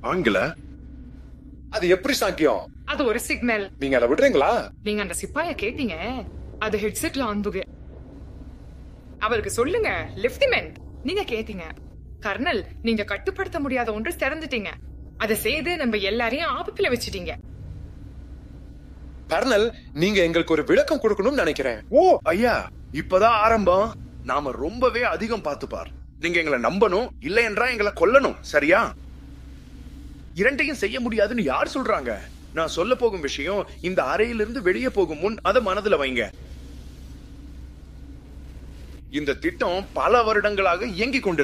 ஆங்கில அது எப்படி சாக்கியம் அது ஒரு சிக்னல் நீங்க அதை விடுறீங்களா நீங்க அந்த சிப்பாய கேட்டீங்க அது ஹெட்செட்ல அந்துக அவருக்கு சொல்லுங்க லெப்டினன்ட் நீங்க கேட்டீங்க கர்னல் நீங்க கட்டுப்படுத்த முடியாத ஒன்று திறந்துட்டீங்க அதை செய்து நம்ம எல்லாரையும் ஆபத்துல வச்சிட்டீங்க கர்னல் நீங்க எங்களுக்கு ஒரு விளக்கம் கொடுக்கணும்னு நினைக்கிறேன் ஓ ஐயா இப்பதான் ஆரம்பம் நாம ரொம்பவே அதிகம் பார்த்துப்பார் நீங்க எங்களை நம்பணும் இல்லை என்றா எங்களை கொல்லணும் சரியா இரண்டையும் செய்ய முடியாதுன்னு யார் சொல்றாங்க நான் சொல்ல போகும் விஷயம் இந்த அறையிலிருந்து வெளியே போகும் முன் அதை மனதுல வைங்க இந்த திட்டம் பல வருடங்களாக இயங்கிக் கொண்டு